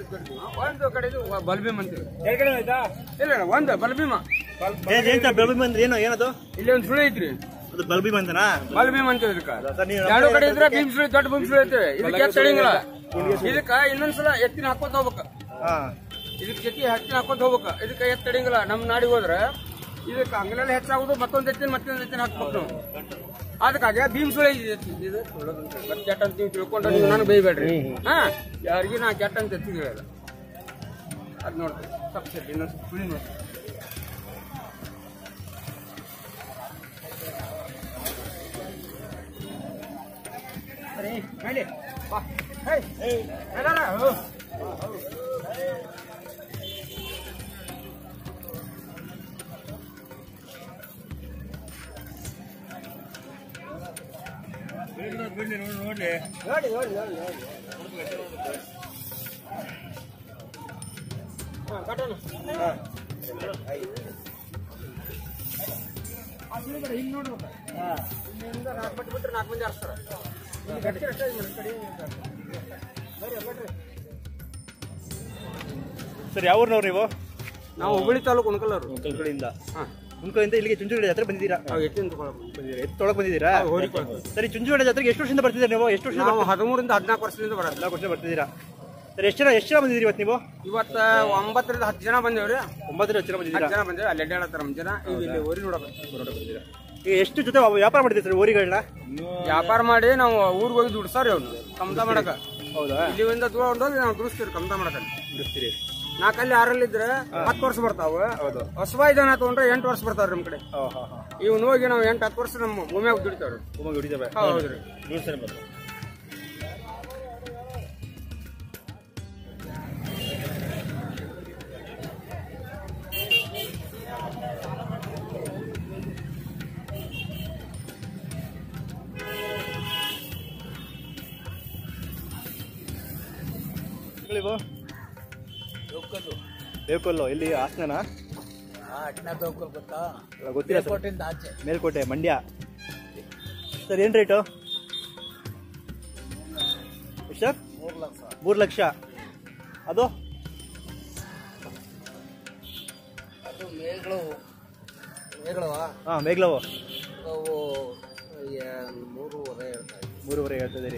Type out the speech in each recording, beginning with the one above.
ಒಂದು ಕಡೆದು ಬಲ್ಬೀಮ್ ಅಂತೀವಿ ಎರಡು ಕಡೆ ಆಯ್ತಾ ಇಲ್ಲ ಇಲ್ಲ, ಒಂದು ಬಲ್ಬೀಮ ಏನ್ ಏನ್ ಸರ್ ಬೆಳಬಿ ಅಂದ್ರೆ ಏನು ಏನದು ಇಲ್ಲಿ ಒಂದು ಸುಳಿ ಐತ್ರಿ ಅದು ಬಲ್ಬಿ ಬಂತನಾ ಬಲ್ಬೀಮ್ ಅಂತೀವಿ ಇದಕ್ಕ ಸರ್ ನೀವು ಎರಡು ಕಡೆ ಇದ್ರೆ ಭೀಮ್ ಸುಳಿ ದೊಡ್ಡ ಭೀಮ್ ಸುಳಿ ಐತೆ ಇದಕ್ಕೆ ಎತ್ತಿ ತಡಿಯಂಗಿಲ್ಲ ಇದಕ್ಕ ಇನ್ನೊಂದ್ಸಲ ಎತ್ತಿನ ಹಾಕೋತ ಹೋಗ್ಬೇಕ ಹಾ ಇದಕ್ಕೆ ಎತ್ತಿ ಹತ್ತಿನ ಹಾಕೋತ ಹೋಗ್ಬೇಕ ಇದಕ್ಕೆ ಎತ್ತಿ ತಡಿಯಂಗಿಲ್ಲ ನಮ್ ನಾಡಿಗೆ ಹೋದ್ರೆ ಇದಕ್ಕೆ ಅಂಗಲೆಲ್ಲ ಹೆಚ್ಚಾಗುದು ಮತ್ತೊಂದ್ ಎತ್ತಿನ ಮತ್ತೊಂದ್ ಎತ್ತಿನ ಹಾಕ್ಬೇಕು ನಾವು ಅದಕ್ಕಾಗಿ ಭೀಮ್ ಸುಳಿ ಐತಿ ಇದು ಮತ್ತೆ ಕೆಟ್ಟ ಅಂತ ನೀವು ತಿಳ್ಕೊಂಡು ನೀವು ನನಗೆ ಬೈಬೇಡ್ರಿ ಹಾ ಯಾರಿಗೂ ನಾ ಕೆಟ್ಟ ಅಂತ ಎತ್ತಿಗೆ ಹೇಳಲ್ಲ ಅದ್ ನೋಡ್ರಿ ಸ್ವಲ್ಪ ಸರಿ ಇನ್ನೊಂದು ಸುಳಿ ನೋಡಿ ಸರಿ ಮಾಡಿ ಬಾ ಹೇ ಎಲ್ಲಾರ ಹೋ ನೋಡ್ಲಿ ನೋಡ್ಲಿ ನೋಡಿ ನೋಡಿ ನೋಡಿ ನೋಡಿ ಹಾ ಕಟ್ಟೋಣ ಹಿಂಗ್ ನೋಡ್ಬೇಕು ಇಲ್ಲಿಂದ ನಾಲ್ಕು ಬಟ್ ಬಿಟ್ರೆ ನಾಲ್ಕು ಮಂದಿ ಆರಿಸ್ತಾರ ಇಲ್ಲಿ ಗಟ್ಟಿ ಅಷ್ಟೇ ಇದೆ, ಈ ಕಡೆ ಬರ್ರಿ ಬರ್ರಿ ಸರ್ ಯಾವ ಊರ್ನವ್ರು ನೀವು ನಾವು ಹುಬ್ಬಳ್ಳಿ ತಾಲೂಕು ಉಣ್ಕಲ್ಲರು ಕಲ್ಕಡೆಯಿಂದ ಹಾಂ ಉಣ್ಕದಿಂದ ಇಲ್ಲಿಗೆ ಚುಂಚುಗಡೆ ಜಾತ್ರೆ ಬಂದಿದ್ದೀರಾ ನಾವು ಎತ್ತಿನ ತಗೊಳಕ್ ಬಂದಿದ್ದೀರಾ ಎತ್ತು ತೊಳಕ್ ಬಂದಿದ್ದೀರಾ ಹೌದು, ಹೋರಿಕೊಳ್ಳೋದು. ಸರಿ ಚುಂಚುಗಡೆ ಜಾತ್ರೆಗೆ ಎಷ್ಟು ವರ್ಷದಿಂದ ಬರ್ತಿದ್ದೀರಾ ನೀವು ಎಷ್ಟು ವರ್ಷದಿಂದ ನಾವು ಹದಿಮೂರಿಂದ ಹದಿನಾಲ್ಕು ವರ್ಷದಿಂದ ಬರೋದು ಎಲ್ಲ ವರ್ಷ ಬರ್ತಿದ್ದೀರಾ ಸರ್ ಎಷ್ಟು ಜನ ಎಷ್ಟು ಜನ ಬಂದಿದ್ದೀರಿ ಇವತ್ತು ನೀವು ಇವತ್ತ ಒಂಬತ್ತರಿಂದ ಹತ್ತು ಜನ ಬಂದೇವ್ರಿ ಒಂಬತ್ತರ ಹತ್ತು ಜನ ಬಂದಿದ್ದೀರಾ ಹತ್ತು ಜನ ಬಂದೇವಿ ಅಲ್ಲಿ ಅಡ್ಡಾಡತ್ತಾರ ನಮ್ಮ ಜನ ಈಗ ಇಲ್ಲಿ ಊರಿ ನೋಡಬೇಕು ಈಗ ಎಷ್ಟು ಜೊತೆ ವ್ಯಾಪಾರ ಮಾಡಿದ್ದೀರಿ ಸರ್ ಊರಿಗಳನ್ನ ವ್ಯಾಪಾರ ಮಾಡಿ ನಾವು ಊರಿಗೆ ಹೋಗಿ ದುಡ್ಸಾರಿ ಅವ್ನು ಕಮ್ದ ಮಾಡಕ ಹೌದಾ ಇಲ್ಲಿಂದ ದೂರ ಹೊಂಟೋಗಿ ನಾವು ದುಡಿಸ್ತೀವಿ ಕಮ್ದ ಮಾಡಕ ಬಿಡಿಸ್ತೀರಿ ನಾಲ್ಕಲ್ಲಿ ಆರಲ್ಲಿ ಇದ್ರೆ ಹತ್ತು ವರ್ಷ ಬರ್ತಾವ ಹೊಸಬ ಇದನ್ನ ತಗೊಂಡ್ರೆ ಎಂಟು ವರ್ಷ ಬರ್ತಾವ್ರಿ ನಮ್ ಕಡೆ ಹಾಂ ಹಾಂ ಹಾಂ ಇವ್ನು ಹೋಗಿ ನಾವು ಎಂಟು ಹತ್ತು ವರ್ಷ ನಮ್ಮ ಭೂಮಿಯಾಗ ದುಡಿತಾವ್ರಿ ತುಂಬ ಹಿಡಿತವೆ ಹೌದ್ರಿ ಜೋಡಿಸ್ತಾರೆ ಮತ್ತೆ ಇವು ಬೇಕಲ್ಲು ಎಲ್ಲಿ ಹಾಸನನಾ ಅಲ್ಲ, ಗೊತ್ತಿಲ್ಲ ಸರ್. ಮೇಲ್ಕೋಟೆ ಮಂಡ್ಯ ಸರ್ ಏನ್ ರೇಟು ಎಷ್ಟು ಸರ್ ಮೂರು ಲಕ್ಷ ಅದು ಅದು ಮೇಗಳು ಮೇಗಳವ ಹಾಂ ಮೇಘಲವು ಅವು ಏ- ಮೂರುವರೆ ಹೇಳ್ತಾ ಇದ್ವಿ ಮೂರುವರೆ ಹೇಳ್ತಿದ್ದೀರಿ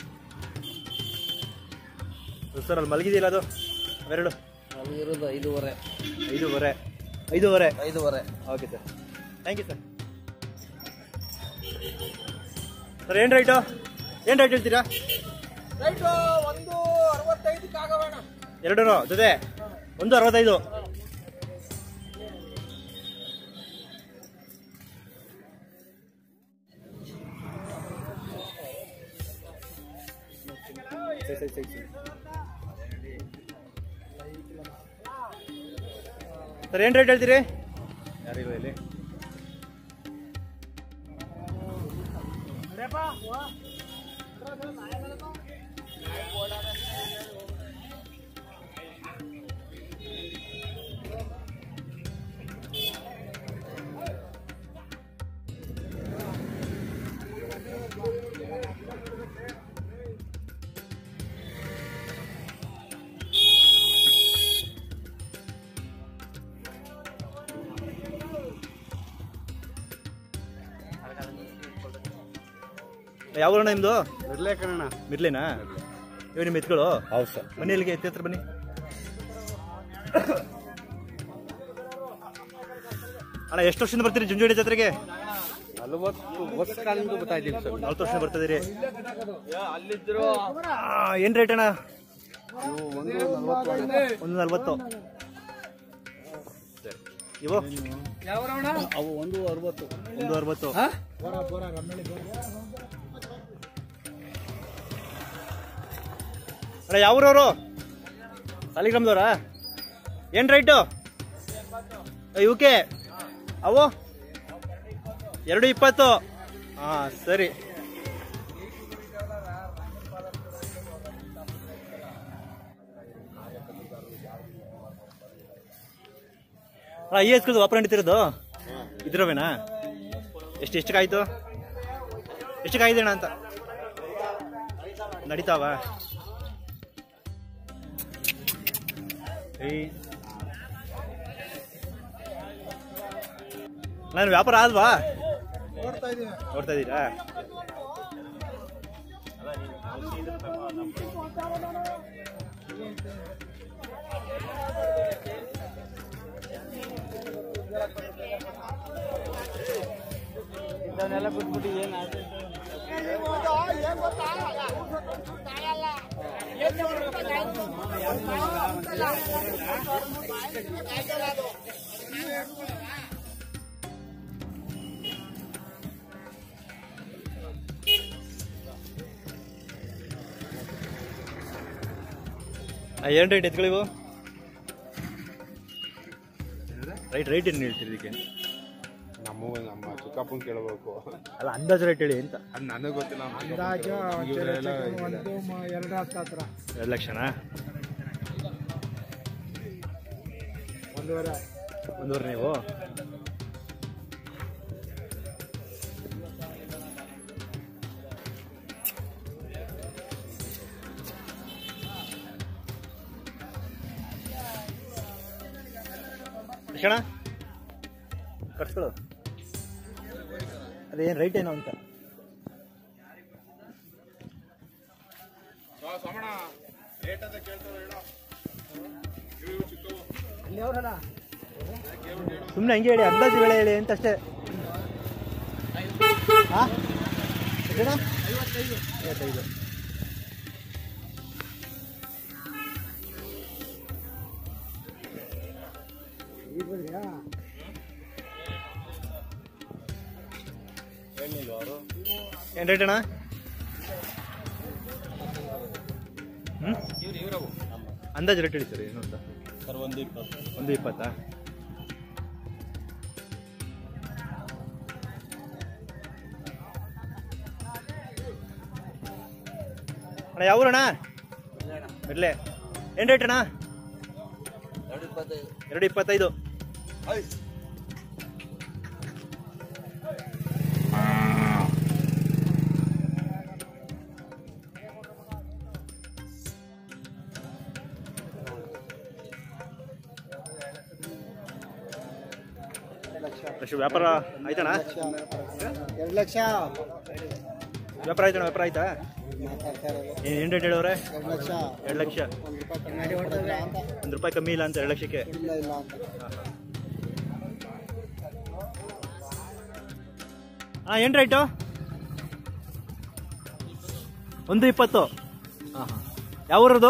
ಸರ್ ಅಲ್ಲಿ ಮಲಗಿದೆಯಲ್ಲ ಅದು ಅವೆರಡು ಅದು ಇರೋದು ಐದೂವರೆ ಐದೂವರೆ ಐದೂವರೆ ಐದೂವರೆ okay sir thank you sir sir ಏನು ರೈಟು ಏನು ರೈಟ್ ಹೇಳ್ತೀರಾ ರೈಟು ಒಂದು ಅರವತ್ತೈದಕ್ಕೆ ಆಗಬೇಡ ಎರಡೂ ಜೊತೆ ಒಂದು ಅರವತ್ತೈದು ಸರಿ, ಸರಿ, ಸರಿ, ಸರಿ. ಸರ್ ಏನು ರೇಟ್ ಹೇಳ್ತೀರಿ ಯಾರಿಲ್ಲ ಇಲ್ಲಿ ಯಾವ ಊರಣ್ಣ ನಿಮ್ಮದು ಇರ್ಲೇ ಕಣ ಮಿರ್ಲೇನಾ ಇವ್ ನಿಮ್ಮ ಎತ್ಗಳು ಹೌದು ಸರ್ ಬನ್ನಿ ಇಲ್ಲಿಗೆ ಎತ್ತಿ ಹತ್ರ ಬನ್ನಿ ಅಣ್ಣ ಎಷ್ಟು ವರ್ಷದಿಂದ ಬರ್ತೀರಿ ಜುಂಜುಡಿ ಜಾತ್ರೆಗೆ ನಲವತ್ತು ವರ್ಷ ಕಾಲದಿಂದ ಬರ್ತಾ ಇದ್ದೀವಿ ಸರ್ ನಲ್ವತ್ತು ವರ್ಷ ಬರ್ತಿದ್ದೀರಿ ಆ, ಏನ್ ರೇಟ್ ಅಣ್ಣ ಒಂದು ನಲ್ವತ್ತು ಇವು ಅವು ಒಂದು ಅರವತ್ತು ಒಂದು ಅರವತ್ತು ಅಣ್ಣ ಯಾವ್ರವರು ಸಾಲಿಗ್ರಾಮದವ್ರ ಏನ್ ರೈಟು ಇವಕ್ಕೆ ಅವು ಎರಡು ಇಪ್ಪತ್ತು ಹಾ ಸರಿ ಅಣ್ಣ ಈ ಎಸ್ಕಲ್ದು ವ್ಯಾಪಾರ ನಡೀತಿರೋದು ಇದ್ರವೇನಾ ಎಷ್ಟು ಎಷ್ಟು ಕಾಯ್ತು ಎಷ್ಟು ಕಾಯ್ದೆ ಅಣ್ಣ ಅಂತ ನಡೀತಾವ ಏಯ್ ನಾನು ವ್ಯಾಪಾರ ಆದ್ವಾ ನೋಡ್ತಾ ಇದೀವಿ ನೋಡ್ತಾ ಇದ್ದೀರಾ ಇದನ್ನೆಲ್ಲ ಬಿಟ್ಬಿಟ್ಟು ಏನು ಏನು ರೇಟ್ ಎತ್ಗಳಿವು ರೈಟ್ ರೈಟ್ ಏನು ಹೇಳ್ತೀರಿ ಇದಕ್ಕೆ ನಮ್ಮ ನಮ್ಮ ಚಿಕ್ಕಪ್ಪನ್ ಕೇಳಬೇಕು ಅಲ್ಲ ಅಂದಾಜು ರೇಟ್ ಹೇಳಿ ಅಂತ ಅದು ನನಗೆ ಗೊತ್ತಿಲ್ಲ ನಮ್ಮ ಅಂದಾಜು ಚಿಕ್ಕಪ್ಪನ್ ಇವರೆಲ್ಲ ಒಂದು ಮ- ಎರಡು ಹತ್ತು ಹತ್ರ ಎರಡು ಲಕ್ಷನಾ ಒಂದೂವರೆ ಒಂದೂವರೆ ನೀವು ಕೃಷ್ಣ ಕಟ್ಸ್ಕೊಳು ಅದೇನು ರೈಟ್ ಏನೋ ಅಂತ ಸುಮ್ಮನೆ ಹಂಗೆ ಹೇಳಿ ಅಂದಾಜು ವೇಳೆ ಹೇಳಿ ಅಂತ ಅಷ್ಟೇ ಹಾ? ಎಷ್ಟಣ್ಣ? ಐವತ್ತೈದು ಏನು ರೇಟ್ ಅಣ್ಣ ಹ್ಞೂ ಅಂದಾಜು ರೇಟ್ ಹೇಳಿ ಸರ್ ಏನು ಅಂತ ಸರ್ ಒಂದು ಇಪ್ಪತ್ತು ಒಂದು ಇಪ್ಪತ್ತಾ ಅಣ್ಣ ಯಾವ ಊರಣ್ಣ ಇರ್ಲೆ ಏನು ರೇಟ್ ಅಣ್ಣ ಎರಡು ಇಪ್ಪತ್ತೈದು ಎರಡು ಇಪ್ಪತ್ತೈದು ಲಕ್ಷ ವ್ಯಾಪಾರ ಆಯ್ತಣ್ಣ ಎರಡು ಲಕ್ಷ ವ್ಯಾಪಾರ ಆಯ್ತಣ್ಣ ವ್ಯಾಪಾರ ಆಯ್ತಾ ಏನು ರೇಟ್ ಹೇಳವ್ರೆ ಎರಡು ಲಕ್ಷ ಎರಡು ಲಕ್ಷ ಒಂದು ರೂಪಾಯಿ ಕನ್ನಡಿ ಹೊಡೆದ್ರೆ ಅಂತ ಒಂದು ರೂಪಾಯಿ ಕಮ್ಮಿ ಇಲ್ಲ ಅಂತ ಎರಡು ಲಕ್ಷಕ್ಕೆ ಇಲ್ಲ ಇಲ್ಲ ಅಂತ ಹಾಂ ಏನು ರೇಟು ಒಂದು ಇಪ್ಪತ್ತು ಹಾಂ ಹಾಂ ಯಾವ ಊರದು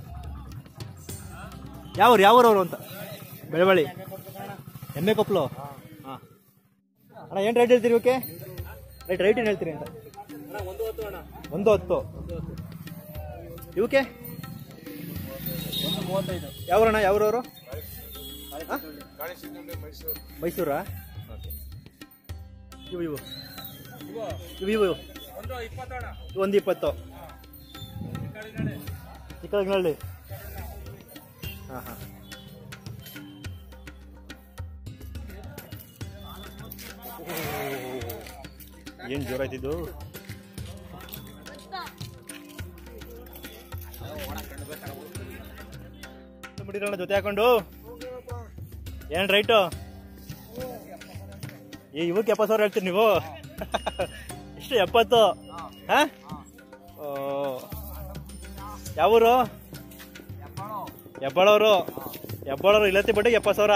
ಯಾವ ಊರು ಯಾವ ಊರವರು ಅಂತ ಬೆಳವಳ್ಳಿ ಎಮ್ಮೆ ಕೊಪ್ಪಲು ಹಾಂ ಅಣ್ಣ ಏನು ರೇಟ್ ಹೇಳ್ತೀರಿ ಇವಕ್ಕೆ ರೈಟ್ ರೈಟ್ ಏನು ಹೇಳ್ತೀರಿ ಅಂತ ಒಂದು ಹತ್ತು ಇವಕ್ಕೆ ಯಾವೂರಣ್ಣ ಯಾವೂರವರು ಮೈಸೂರಾ ಓಕೆ ಇವು ಇವು ಇವು ಇವು ಇವು ಒಂದು ಇಪ್ಪತ್ತು ಚಿಕ್ಕನಹಳ್ಳಿ ಹಾಂ ಹಾಂ ಏನು ಜೋರಾಯ್ತಿದ್ದು ಬಿಡಿರೋಣ ಜೊತೆ ಹಾಕೊಂಡು ಏನು ರೈಟು ಏ ಇವಕ್ಕೆ ಎಪ್ಪತ್ತು ಸಾವಿರ ಹೇಳ್ತೀರಿ ನೀವು ಎಷ್ಟು ಎಪ್ಪತ್ತು ಹಾ ಓ ಯಾವೂರು ಹೆಬ್ಬಾಳವರು ಹೆಬ್ಬಾಳವರು ಇಲ್ಲತ್ತಿ ಬಡ್ಡಿ ಎಪ್ಪತ್ತು ಸಾವಿರ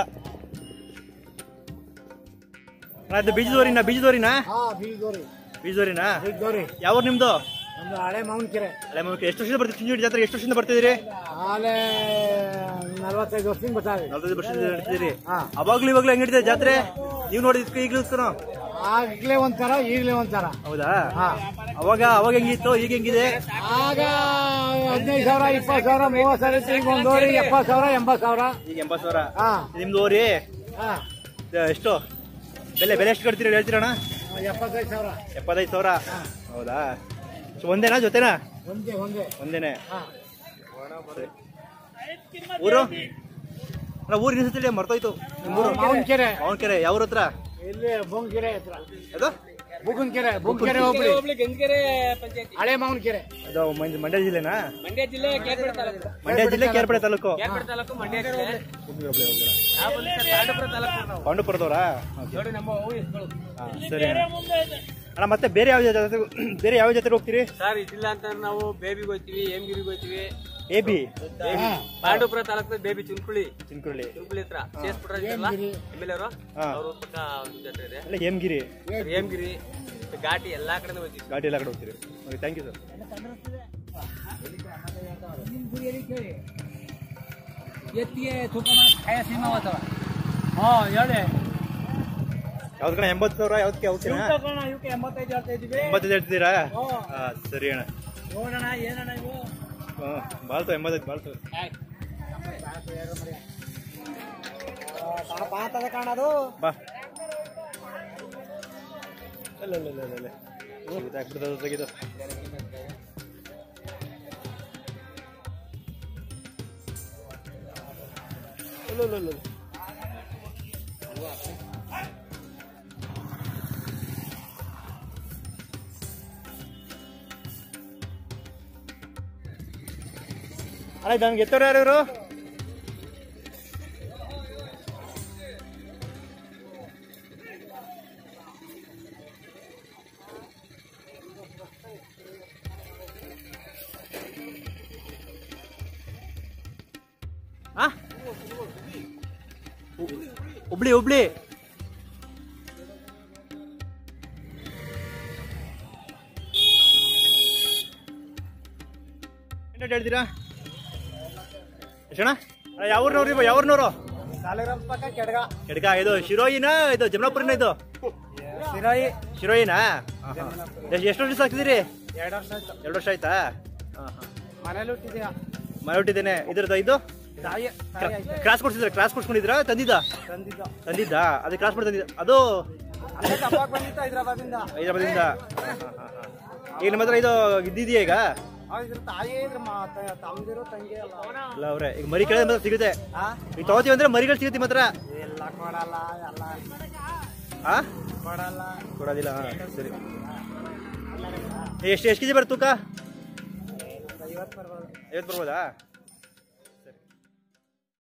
ಅಣ್ಣ, ಇದು ಬೀಜದೋರಿನಾ ಬೀಜದೋರಿನಾ ಹಾ ಬೀಳ್ದೋರಿ ಬೀಜದೋರಿನಾ ಬೀಳ್ದೋರಿ ಯಾವ್ರು ನಿಮ್ದು ಒಂದು ಹಳೆ ಮಾವನಕೆರೆ ಅಲ್ಲ ಮಗಕ್ಕೆ ಎಷ್ಟು ವರ್ಷದಿಂದ ಬರ್ತೀವಿ ಚಿಂಚೋಡಿ ಜಾತ್ರೆಗೆ ಎಷ್ಟು ವರ್ಷದಿಂದ ಬರ್ತಿದ್ದೀರಿ ಆಲೆ ನಲ್ವತ್ತೈದು ವರ್ಷದಿಂದ ಬರ್ತಾವೆ ನಲ್ವತ್ತೈದು ವರ್ಷದಿಂದ ನಡೀತಿದ್ದೀರಿ ಹಾ. ಅವಾಗ್ಲೂ ಇವಾಗ್ಲೂ ಹೆಂಗ್ ನಡೀತಿದೆ ಜಾತ್ರೆ ನೀವು ನೋಡಿದ್ಕೆ ಈಗಲೂ ಇಸ್ಕೊನೋ ಆಗ್ಲೇ ಒಂಥರ ಈಗಲೇ ಒಂಥರ ಹೌದಾ ಹಾ ಅವಾಗ ಅವಾಗ ಹೆಂಗಿತ್ತು ಈಗ ಹೆಂಗಿದೆ ಆಗ ಹದಿನೈದು ಸಾವಿರ ಇಪ್ಪತ್ತು ಸಾವಿರ ಮೂವತ್ತು ಸಾವಿರ ಇತ್ತು. ಈಗ ಒಂದೂವರೆ ಎಪ್ಪತ್ತು ಸಾವಿರ ಎಂಬತ್ತು ಸಾವಿರ ಈಗ ಎಂಬತ್ತು ಸಾವಿರ ಹಾ ನಿಮ್ದು ಓರಿ ಹಾ ಇದು ಎಷ್ಟು ಬೆಲೆ ಬೆಲೆ ಎಷ್ಟು ಕಟ್ತೀರಿ ಹೇಳ್ತೀರಣ್ಣ ಎಪ್ಪತ್ತೈದು ಸಾವಿರ ಎಪ್ಪತ್ತೈದು ಸಾವಿರ ಹೌದಾ ಸೊ ಒಂದೇನಾ ಜೊತೆನಾ ಒಂದೇ ಒಂದೇ ಒಂದೇನೆ ಹಾ ಸರಿ. ಊರು ಅಣ್ಣ ಊರು ನಿಲ್ಸುತ್ತಿಲ್ಲ ಮರ್ತೋಯ್ತು ನಿಮ್ಮೂರು ಮಾವನಕೆರೆ ಮಾವನಕೆರೆ ಯಾವ ಹತ್ರ ಇಲ್ಲಿ ಬೊಂಕೆರೆ ಹತ್ರ ಅದು ಬುಗನ್ಕೆರೆ ಬುಗನ್ಕೆರೆ ಹೋಗ್ಲಿ ಹೋಗ್ಲಿ ಗಂಜಗೆರೆ ಪಂಚಾಯತಿ ಹಳೆ ಮಾವನಕೆರೆ ಅದು ಮಂಡ್ಯ ಮಂಡ್ಯ ಜಿಲ್ಲೆನಾ ಮಂಡ್ಯ ಜಿಲ್ಲೆ ಕೇರ್ಪೇಟೆ ತಾಲೂಕು ಮಂಡ್ಯ ಜಿಲ್ಲೆ ಕೇರ್ಪಡೆ ತಾಲೂಕು ಕೇರ್ಪೇಟೆ ತಾಲೂಕು ಮಂಡ್ಯ ಜಿಲ್ಲೆ ಹೋಗ್ಲಿ, ಹೋಗ್ಲಿ, ಹೋಗ್ಲಿ. ನಾವು ಬಂದು ತಾಂಡೂಪುರ ತಾಲೂಕು ನಾವು ಪಾಂಡುಪುರದವರಾ ನೋಡಿ ನಮ್ಮ ಅವು ಎತ್ತುಗಳು. ಹಾ, ಸರಿ ಅಣ್ಣ ಅಣ್ಣ ಮತ್ತೆ ಬೇರೆ ಯಾವ ಜಾತಿ ಬೇರೆ ಯಾವ ಜಾತ್ರೆ ಹೋಗ್ತೀರಿ ಸರ್ ಇದಿಲ್ಲ ಅಂತ ನಾವು ಬೇಬಿಗೆ ಹೋಗ್ತೀವಿ ಹೇಮಗಿರಿಗೆ ಹೋಗ್ತೀವಿ ಎ ಬಿ ಬೇಬಿ ಪಾಂಡವಪುರ ತಾಲೂಕು ಬೇಬಿ ಚುನ್ಕುಳಿ ಚಿನ್ಕುರಳಿ ಚುನ್ಕುಳಿ ಹತ್ರ ಸೇಸ್ಪುರ ಇದ್ರಲ್ಲ ಎಮ್ ಎಲ್ ಅವರು ಹಾ. ಅವ್ರ ಪಕ್ಕ ಒಂದು ಜಾತ್ರೆ ಇದೆ ಅಲ್ಲ ಹೇಮಗಿರಿ ಹೇಮಗಿರಿ ಘಾಟಿ ಎಲ್ಲಾ ಕಡೆ ಹೋಗ್ತೀವಿ ಘಾಟಿ ಎಲ್ಲ ಕಡೆ ಹೋಗ್ತೀರಿ ಓಕೆ ಥ್ಯಾಂಕ್ ಯು ಸರ್ ಎತ್ತಿಗೆ ತೂಕ ಮಾಡಿ ಕಾಯ ಸೀಮಾ ಹೋಗ್ತಾವ ಹಾ ಹೇಳಿ ಯಾವ್ದು ಕಣ ಎಂಬತ್ತು ಸಾವಿರ ಯಾವ್ದಕ್ಕೆ ಹೋಗ್ತೀರಾ ಇವಕ್ಕೆ ಎಂಬತ್ತೈದು ಹೇಳ್ತಾ ಇದೀವಿ ಎಂಬತ್ತೈದು ಹೇಳ್ತಿದ್ದೀರಾ ಹಾಂ ಸರಿ ಅಣ್ಣ ನೋಡೋಣ ಏನಣ್ಣ ಇವು ಹಾಂ ಬಾಳ್ತು ಎಂಬತ್ತೈದು ಬಾಳ್ತು ಪಾತದ ಕಾಣದು ಬಾ ಅಲ್ಲ ಅಲ್ಲ ಅಲ್ಲ ಅಲ್ಲ ಅಲ್ಲ ಇದಾಗ್ಬಿಡ್ತದೆ ತೆಗಿದು ಅಲ್ಲ ಅಲ್ಲ ಅಲ್ಲ ಅಣ್ಣ ನನಗೆ ಎತ್ತೋರು ಯಾರು ಇವರು ಆ? ಹು- ಹುಬ್ಳಿ ಹುಬ್ಳಿ ಏನು ಹೇಳ್ತೀರಾ ಎಷ್ಟಣ್ಣ ಯಾವ ಊರ್ನವ್ರು ನೀವು ಯಾವ ಊರ್ನವ್ರು ಪಕ್ಕ ಕೆಡಗ ಎಡ್ಗ ಇದು ಶಿರೋಯಿನ ಇದು ಜಮನಾಪುರಿನ ಇದು ಸಿರಾಯಿ ಶಿರೋಯಿನಾ ಎಷ್ಟು ಎಷ್ಟು ವರ್ಷ ಆಗ್ತಿದ್ದೀರಿ ಎರಡು ವರ್ಷ ಆಯ್ತು ಎರಡು ವರ್ಷ ಆಯ್ತಾ ಹಾಂ ಹಾಂ ಮನೇಲಿ ಹುಟ್ಟಿದ್ಯಾ ಮನೆ ಹುಟ್ಟಿದ್ದೇನೆ ಇದ್ರದ್ದು ಇದು ತಾಯಿ ತಾಯಿ ಆಯ್ತು ಕ್ರಾಸ್ ಕೊಡ್ಸಿದ್ರ ಕ್ರಾಸ್ ಕೊಡ್ಸ್ಕೊಂಡಿದ್ರಾ ತಂದಿದ್ದ ತಂದಿದ್ದ ತಂದಿದ್ದ ಅದೇ ಕ್ರಾಸ್ ಮಾಡಿ ತಂದಿದ್ದ ಅದು ಅಲ್ಲೇ ತಪ್ಪಾಗಿ ಬಂದಿತ್ತು ಹೈದ್ರಾಬಾದಿಂದ ಹೈದರಾಬಾದಿಂದ ಈಗ ನಮ್ಮ ಹತ್ರ ಇದು ಇದ್ದಿದೆಯಾ ಈಗ ಆ, ಇದ್ರ ತಾಯಿ ಇದ್ರ ತಮ್ಮದಿರು ತಂಗಿ ಅಲ್ಲ ಇಲ್ಲ ಅವ್ರೆ ಈಗ ಮರಿ ಕೇಳಿದ್ರೆ ಮಾತ್ರ ಸಿಗುತ್ತೆ ಆ? ಈಗ ತಗೋತೀವಿ ಅಂದ್ರೆ ಮರಿಗಳು ಸಿಗುತ್ತೆ ನಿಮ್ಮ ಹತ್ರ ಎಲ್ಲ ಕೊಡಲ್ಲ ಎಲ್ಲ ಹಾ ಕೊಡಲ್ಲ ಕೊಡೋದಿಲ್ಲ ಹಾ, ಸರಿ ಎಷ್ಟು ಎಷ್ಟು ಕೆ ಜಿ ಬರುತ್ತೆ ತೂಕ ಐವತ್ತು ಬರ್ಬೋದು ಐವತ್ತು ಬರ್ಬೋದಾ